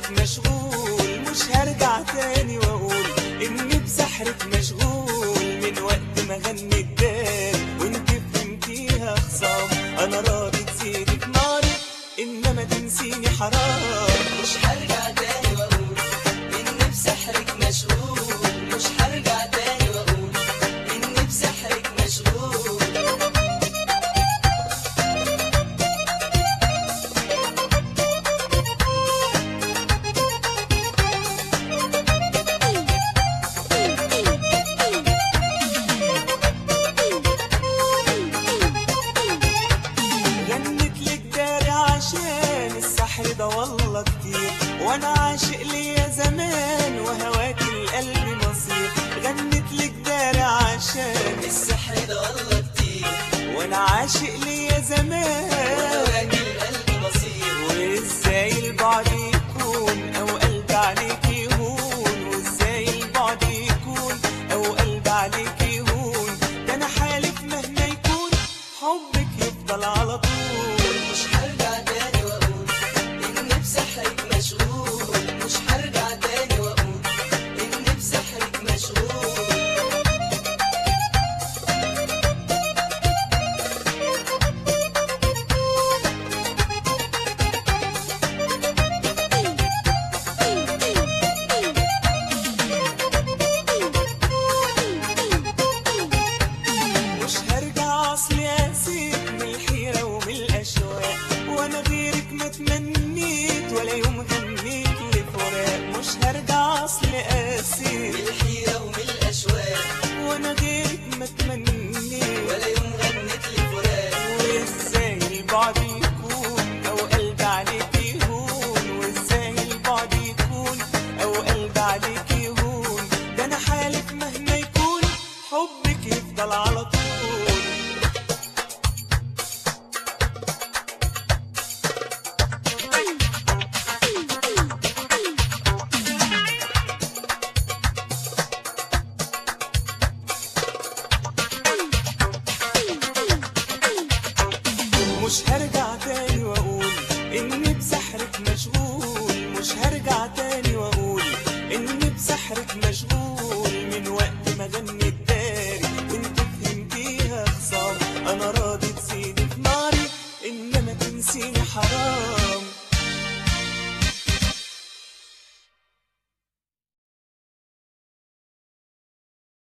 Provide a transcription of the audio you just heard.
بسحرك مشغول مش هرجع تاني واقول اني بسحرك مشغول من وقت ما غني الدال وانت فهمتيها خصام انا راضي تزيدي في ناري انما تنسيني حرام مش هرجع تاني واقول اني بسحرك مشغول مش هرجع تاني واقول اني بسحرك مشغول غنت لك داري عشان السحر ده والله كتير وانا عاشق ليا زمان وهواك القلب مصير غنت لك داري عشان السحر ده والله كتير وانا عاشق ليا زمان وهواك